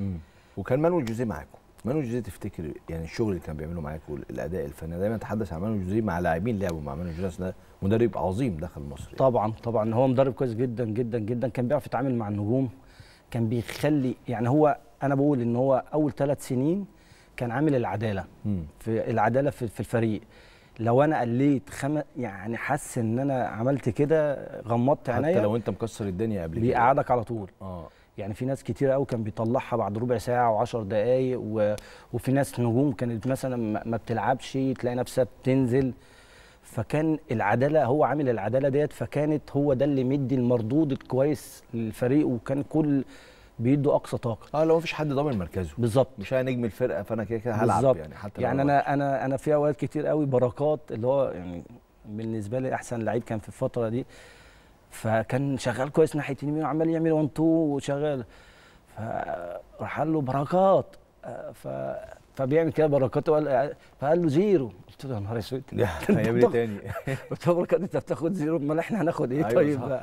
مم. وكان مانويل جوزيه معاكم مانويل جوزيه تفتكر يعني الشغل اللي كان بيعمله معاكم الاداء الفني دايما تحدث عن مانويل جوزيه مع لاعبين لعبوا مع مانويل جوزيه ده مدرب عظيم دخل مصر يعني. طبعا طبعا هو مدرب كويس جدا جدا جدا كان بيعرف يتعامل مع النجوم كان بيخلي يعني هو انا بقول ان هو اول ثلاث سنين كان عامل العداله مم. في العداله في, في الفريق لو انا قليت خم يعني حاسس ان انا عملت كده غمضت حتى عينيا لو انت مكسر الدنيا قبل كده بيقعدك على طول اه يعني في ناس كتير قوي كان بيطلعها بعد ربع ساعه و10 دقائق و... وفي ناس نجوم كانت مثلا ما ما بتلعبش تلاقي نفسها بتنزل فكان العداله هو عامل العداله ديت فكانت هو ده اللي مدي المردود الكويس للفريق وكان كل بيدوا اقصى طاقه اه لو مفيش حد ضامن مركزه بالظبط مش انا نجم الفرقه فانا كده كده هلعب بالظبط. يعني حتى لو يعني أنا انا انا انا في اوقات كتير قوي بركات اللي هو يعني بالنسبه لي احسن لعيب كان في الفتره دي فكان شغال كويس ناحيه اليمين وعمال يعمل 1 2 وشغال فراح قال له بركات آه، ف فبيعمل كده بركات وقال فقال له زيرو قلت له يا نهار اسود هيعمل ايه تاني قلت له بركات انت بتاخد زيرو امال احنا هناخد ايه أيوة طيب صح. بقى